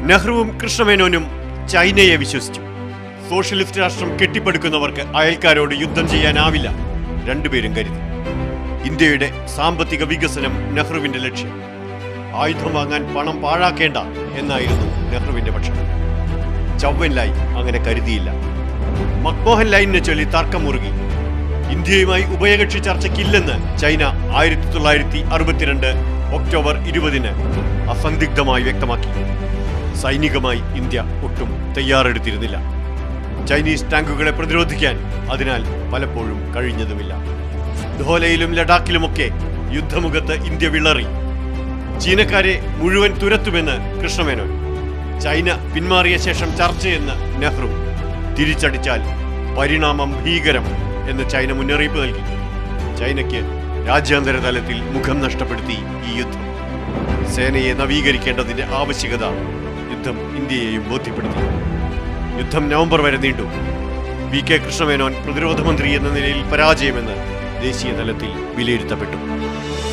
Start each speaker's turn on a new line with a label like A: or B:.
A: നെഹ്റുവും കൃഷ്ണമേനോനും ചൈനയെ വിശ്വസിച്ചു സോഷ്യലിസ്റ്റ് രാഷ്ട്രം കെട്ടിപ്പടുക്കുന്നവർക്ക് അയൽക്കാരോട് യുദ്ധം ചെയ്യാനാവില്ല രണ്ടുപേരും കരുതി ഇന്ത്യയുടെ സാമ്പത്തിക വികസനം നെഹ്റുവിന്റെ ലക്ഷ്യം ആയുധം വാങ്ങാൻ പണം പാഴാക്കേണ്ട എന്നായിരുന്നു നെഹ്റുവിന്റെ പക്ഷം ചൗവൻ ലൈൻ അങ്ങനെ കരുതിയില്ല മക്മോഹൻ ലൈനിനെ ചൊല്ലി തർക്കം മുറുകി ഇന്ത്യയുമായി ഉഭയകക്ഷി ചർച്ചയ്ക്കില്ലെന്ന് ചൈന ആയിരത്തി തൊള്ളായിരത്തി അറുപത്തിരണ്ട് ഒക്ടോബർ ഇരുപതിന് അസന്ദിഗ്ധമായി വ്യക്തമാക്കി സൈനികമായി ഇന്ത്യ ഒട്ടും തയ്യാറെടുത്തിരുന്നില്ല ചൈനീസ് ടാങ്കുകളെ പ്രതിരോധിക്കാൻ അതിനാൽ പലപ്പോഴും കഴിഞ്ഞതുമില്ല ധോലയിലും ലഡാക്കിലുമൊക്കെ യുദ്ധമുഖത്ത് ഇന്ത്യ വിളറി ചീനക്കാരെ മുഴുവൻ തുരത്തുമെന്ന് കൃഷ്ണമേനോൻ ചൈന പിന്മാറിയ ശേഷം ചർച്ചയെന്ന് നെഹ്റു തിരിച്ചടിച്ചാൽ പരിണാമം ഭീകരം എന്ന് ചൈന മുന്നറിയിപ്പ് നൽകി ചൈനയ്ക്ക് രാജ്യാന്തര തലത്തിൽ മുഖം നഷ്ടപ്പെടുത്തി ഈ യുദ്ധം സേനയെ നവീകരിക്കേണ്ടതിന്റെ ആവശ്യകത യുദ്ധം ഇന്ത്യയെയും ബോധ്യപ്പെടുത്തി യുദ്ധം നവംബർ വരെ നീണ്ടു വി കെ കൃഷ്ണമേനോൻ പ്രതിരോധ മന്ത്രി എന്ന നിലയിൽ പരാജയമെന്ന് ദേശീയ തലത്തിൽ വിലയിരുത്തപ്പെട്ടു